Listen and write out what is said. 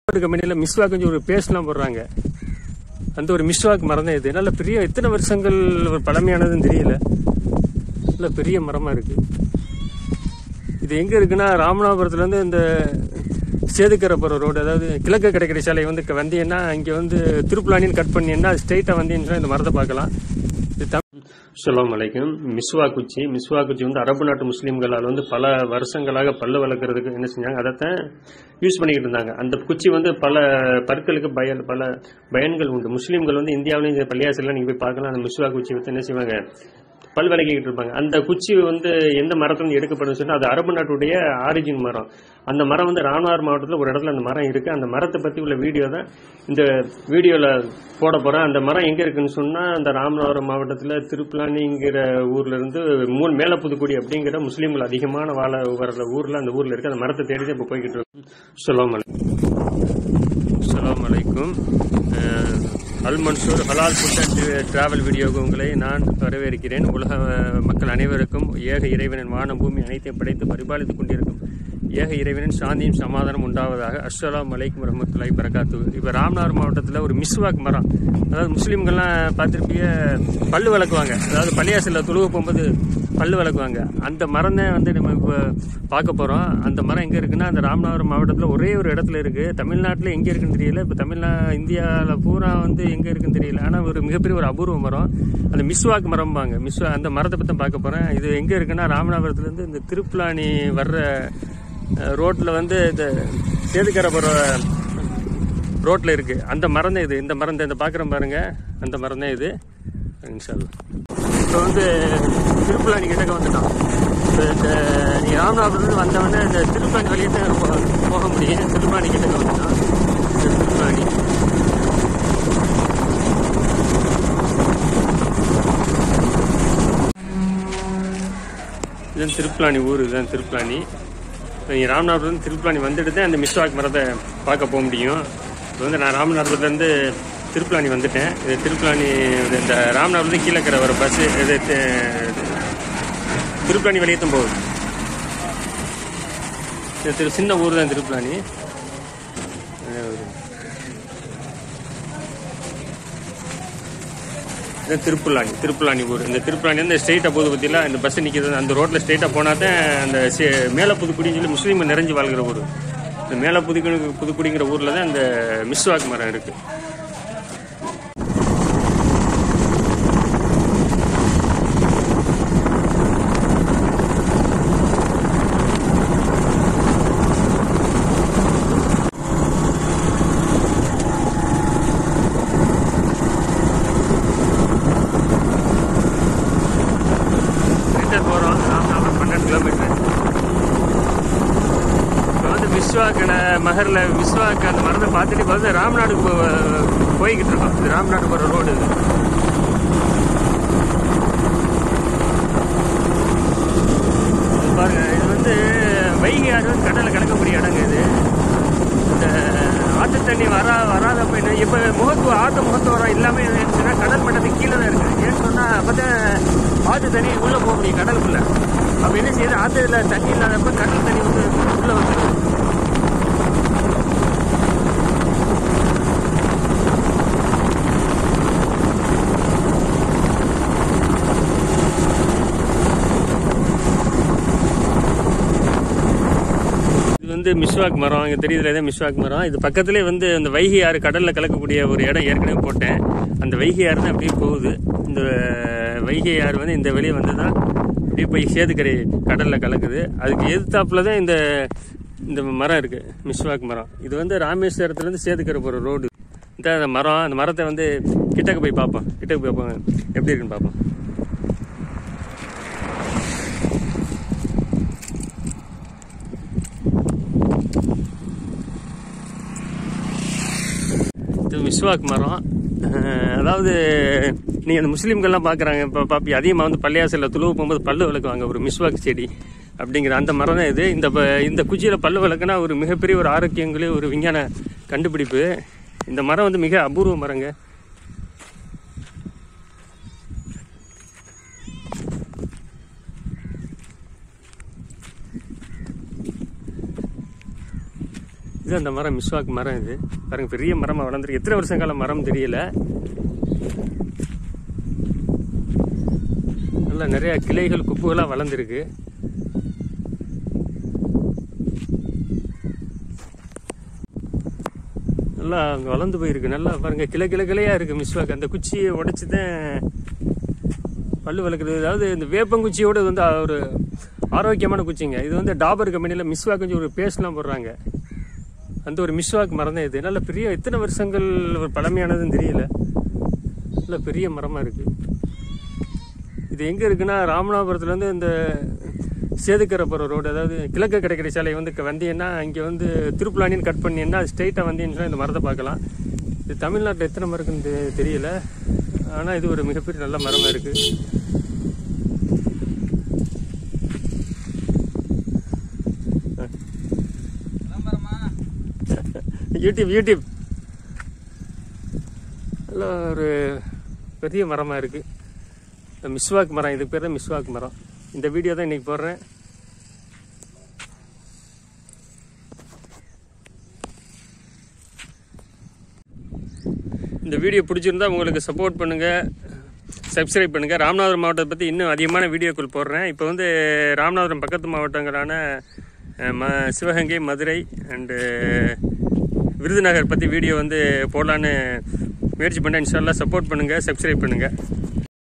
ஒரு கம்பெனியில் மிஸ்வாக்கு ஒரு பேஸ்ட்லாம் போடுறாங்க அந்த ஒரு மிஸ்வாக் மரம் தான் இது நல்ல பெரிய எத்தனை வருஷங்கள் ஒரு பழமையானதுன்னு தெரியல நல்ல பெரிய மரமாக இருக்கு இது எங்கே இருக்குன்னா ராமநாதபுரத்துலேருந்து இந்த சேதுக்கரை போகிற ரோடு அதாவது கிழக்கு கிடைக்கிற சாலை வந்து க- வந்தீங்கன்னா இங்கே வந்து திருப்புலானின்னு கட் பண்ணீங்கன்னா ஸ்ட்ரைட்டாக வந்தீங்கன்னா இந்த மரத்தை பார்க்கலாம் இது தம் அஸ்ஸலாமு அலைக்கும் மிஸ்வா குச்சி மிஸ்வா குச்சி வந்து அரபு நாட்டு முஸ்லீம்களால் வந்து பல வருஷங்களாக பல்லு வளர்க்குறதுக்கு என்ன செஞ்சாங்க அதைத்தான் யூஸ் பண்ணிக்கிட்டு இருந்தாங்க அந்த குச்சி வந்து பல பற்களுக்கு பயன் பல பயன்கள் உண்டு முஸ்லீம்கள் வந்து இந்தியாவிலையும் இந்த பள்ளியாசிலாம் நீங்கள் போய் பார்க்கலாம் அந்த மிஸ்வா குச்சி வந்து என்ன செய்வாங்க பல் விளக்கிக்கிட்டு இருப்பாங்க அந்த குச்சி வந்து எந்த மரத்துல எடுக்கப்படும் சொன்னா அது அரபு நாட்டுடைய ஆரிஜின் மரம் அந்த மரம் வந்து ராமநாதர் மாவட்டத்தில் ஒரு இடத்துல அந்த மரம் இருக்கு அந்த மரத்தை பத்தி உள்ள வீடியோ தான் இந்த வீடியோல போட போறேன் அந்த மரம் எங்க இருக்குன்னு சொன்னா அந்த ராமநாதபுரம் மாவட்டத்தில் திருப்புலானிங்கிற ஊர்ல இருந்து மூணு மேலப்புதுக்குடி அப்படிங்கிற முஸ்லீம்கள் அதிகமான வாழ வர்ற ஊர்ல அந்த ஊர்ல இருக்கு அந்த மரத்தை தேடி தான் இப்போ போய்கிட்டு இருக்கோம் சொல்லாம அஸ்ஸலாமு அலைக்கும் அஹ், அல் மன்சூர் ஹலால் ஃபுட் அண்ட் டிராவல் வீடியோவுக்கு உங்களை நான் வரவேற்கிறேன் உலக அஹ், மக்கள் அனைவருக்கும் ஏக இறைவனின் வானம் பூமி அனைத்தையும் படைத்து பரிபாலித்துக் கொண்டிருக்கும் ஏக இறைவனின் சாந்தியும் சமாதானம் உண்டாவதாக அஸ்ஸலாமு அலைக்கும் வரமத்துல்லாஹி பரகாத்து இப்போ ராமநாதர் மாவட்டத்தில் ஒரு மிஸ்வாக் மரம் அதாவது முஸ்லீம்கள்லாம் பார்த்துருப்பிய பல்லு விளக்குவாங்க அதாவது பள்ளியாசில் தொழுக போகும்போது பல்லு விளக்குவாங்க அந்த மரம் தான் வந்து நம்ம இப்போ பார்க்க போகிறோம் அந்த மரம் எங்கே இருக்குன்னா அந்த ராமநாதபுரம் மாவட்டத்தில் ஒரே ஒரு இடத்துல இருக்குது தமிழ்நாட்டில் எங்கே இருக்குன்னு தெரியல இப்போ தமிழ்நா இந்தியாவில் பூரா வந்து எங்கே இருக்குன்னு தெரியல ஆனால் ஒரு மிகப்பெரிய ஒரு அபூர்வ மரம் அந்த மிஸ்வாக் மரம்பாங்க மிஸ்வா அந்த மரத்தை பற்றி தான் பார்க்க போகிறேன் இது எங்கே இருக்குன்னா ராமநாதபுரத்துலேருந்து இந்த திருப்புலானி வர்ற ரோட்டில் வந்து இந்த சேதுக்கரை போகிற ரோட்டில் இருக்குது அந்த மரம் தான் இது இந்த மரம் தான் இந்த பார்க்குறோம் பாருங்க அந்த மரம் தான் இது இன்ஷால்லா இப்போ வந்து திருப்புலானி கிட்டக்க வந்துட்டோம் இப்போ இந்த நீ ராமநாதபுரத்துலேருந்து வந்தவொடனே இந்த திருப்பாணி வழியே தான் போ- போக முடியும் திருப்பாணி கிட்டக்க வந்துட்டோம் இந்த திருப்பாணி இதுதான் திருப்புலானி ஊர் இதுதான் திருப்புலானி இப்போ நீங்கள் ராமநாதபுரம் திருப்புலானி வந்துட்டு தான் அந்த மிஸ்வாக் மரத்தை பார்க்க போக முடியும் இப்போ வந்து நான் ராமநாதபுரத்துலேருந்து திருப்புலானி வந்துட்டேன் இது திருப்புலானி இது இந்த ராமநாதபுரத்து கீழக்கரை வர பஸ்ஸு இது தி- திருப்புலானி வெளியே தான் போகுது இது திரு சின்ன ஊர் தான் திருப்புலானி இது திருப்புலானி திருப்புலானி ஊர் இந்த திருப்புலானி வந்து ஸ்ட்ரெயிட்டாக போகுது பற்றிலாம் இந்த பஸ் நிற்கிது அந்த ரோட்டில் ஸ்ட்ரெயிட்டாக போனால் தான் அந்த சே- மேல புதுக்குடின்னு சொல்லி முஸ்லீம் நிறைஞ்சு வாழ்கிற ஊர் இந்த மேல புதுக்குடி புதுக்குடிங்கிற ஊரில் தான் இந்த மிஸ்வாக் மரம் இருக்குது ரிட்டர்ன் போகிறோம் ராமநாதபுரம் பன்னெண்டு கிலோமீட்டர் இப்போ வந்து விஸ்வாக்கில் மகரில் விஸ்வாக்கு அந்த மரத்தை பார்த்துட்டு இப்போ வந்து ராம்நாடுக்கு போ- போய்கிட்டு இருக்கோம் இது ராம்நாடு போகிற ரோடு இது இது பாருங்க இது வந்து வைகை ஆறு வந்து கடலில் கலக்கக்கூடிய இடங்க இது இந்த ஆற்று தண்ணி வரா வராதப்ப என்ன இப்போ முகத்து ஆற்று முகத்துவரம் இல்லாமல் இருந்துச்சுன்னா கடல் மட்டத்துக்கு கீழே தான் இருக்கு ஏன்னு சொன்னால் அப்போ தான் ஆற்று தண்ணி உள்ளே போக முடியும் கடலுக்குள்ள அப்போ என்ன செய்யுது ஆற்றுல தண்ணி இல்லாதப்ப கடல் தண்ணி வந்து உள்ளே வந்துடும் இது வந்து மிஸ்வாக் மரம் இங்கே தெரியுதுல இதான் மிஸ்வாக் மரம் இது பக்கத்துலேயே வந்து அந்த வைகை ஆறு கடலில் கலக்கக்கூடிய ஒரு இடம் ஏற்கனவே போட்டேன் அந்த வைகை ஆறு தான் அப்படியே போகுது இந்த வைகை ஆறு வந்து இந்த வெளியே வந்து தான் அப்படியே போய் சேதுக்கரை கடலில் கலக்குது அதுக்கு எதிர்த்தாப்புல தான் இந்த இந்த மரம் இருக்கு மிஸ்வாக் மரம் இது வந்து ராமேஸ்வரத்துலேருந்து சேதுக்கரை போகிற ரோடு இந்த அந்த மரம் அந்த மரத்தை வந்து கிட்டக்க போய் பார்ப்போம் கிட்டக்க போய் பார்ப்போம் எப்படி இருக்குன்னு பார்ப்போம் இது மிஸ்வாக் மரம் அஹ், அதாவது நீங்கள் அந்த முஸ்லீம்கள்லாம் பார்க்குறாங்க இப்போ பாப்பி அதிகமாக வந்து பள்ளியாசலில் துளுவு போகும்போது பல்லு விளக்குவாங்க ஒரு மிஸ்வாக் செடி அப்படிங்கிற அந்த மரம் தான் இது இந்த ப- இந்த குச்சியில் பல்லு விளக்குனா ஒரு மிகப்பெரிய ஒரு ஆரோக்கியங்களே ஒரு விஞ்ஞான கண்டுபிடிப்பு இந்த மரம் வந்து மிக அபூர்வ மரங்க இது அந்த மரம் மிஸ்வாக் மரம் இது பாருங்க பெரிய மரமாக வளர்ந்துருக்கு எத்தனை வருஷம் கால மரம் தெரியல நல்லா நிறைய கிளைகள் குப்புகளாக வளர்ந்துருக்கு நல்லா அங்கே வளர்ந்து போயிருக்கு நல்லா பாருங்க கிளை கிளை கிளையா இருக்கு மிஸ்வாக் அந்த குச்சியை உடைச்சு தான் பல்லு வளர்க்குறது அதாவது இந்த வேப்பங்குச்சியோட இது வந்து ஒரு ஆரோக்கியமான குச்சிங்க இது வந்து டாபர் கம்பெனியில் மிஸ்வாக் கொஞ்சம் ஒரு பேஸ்ட்லாம் போடுறாங்க அந்த ஒரு மிஸ்வாக் மரம் தான் இது நல்ல பெரிய எத்தனை வருஷங்கள் ஒரு பழமையானதுன்னு தெரியல நல்ல பெரிய மரமாக இருக்கு இது எங்கே இருக்குன்னா ராமநாதபுரத்துலேருந்து இந்த சேதுக்கரை போகிற ரோடு அதாவது கிழக்கு கிடைக்கிற சாலை வந்து க- வந்தீங்கன்னா இங்கே வந்து திருப்புலானின்னு கட் பண்ணீங்கன்னா ஸ்ட்ரைட்டாக வந்தீங்கன்னா இந்த மரத்தை பார்க்கலாம் இது தமிழ்நாட்டில் எத்தனை மரம் இருக்குன்னு தெ- தெரியல ஆனால் இது ஒரு மிகப்பெரிய நல்ல மரமாக இருக்குது யூடியூப் யூடியூப் நல்ல ஒரு பெரிய மரமாக இருக்குது மிஸ்வாக் மரம் இதுக்கு பேர் தான் மிஸ்வாக் மரம் இந்த வீடியோ தான் இன்றைக்கி போடுறேன் இந்த வீடியோ பிடிச்சிருந்தா உங்களுக்கு சப்போர்ட் பண்ணுங்கள் சப்ஸ்கிரைப் பண்ணுங்கள் ராமநாதபுரம் மாவட்டத்தை பற்றி இன்னும் அதிகமான வீடியோக்கள் போடுறேன் இப்போ வந்து ராமநாதபுரம் பக்கத்து மாவட்டங்களான அஹ், ம சிவகங்கை மதுரை அண்டு விருதுநகர் பற்றி வீடியோ வந்து போடலான்னு முயற்சி பண்ணேன் இன்ஷால்லா சப்போர்ட் பண்ணுங்கள் சப்ஸ்கிரைப் பண்ணுங்கள்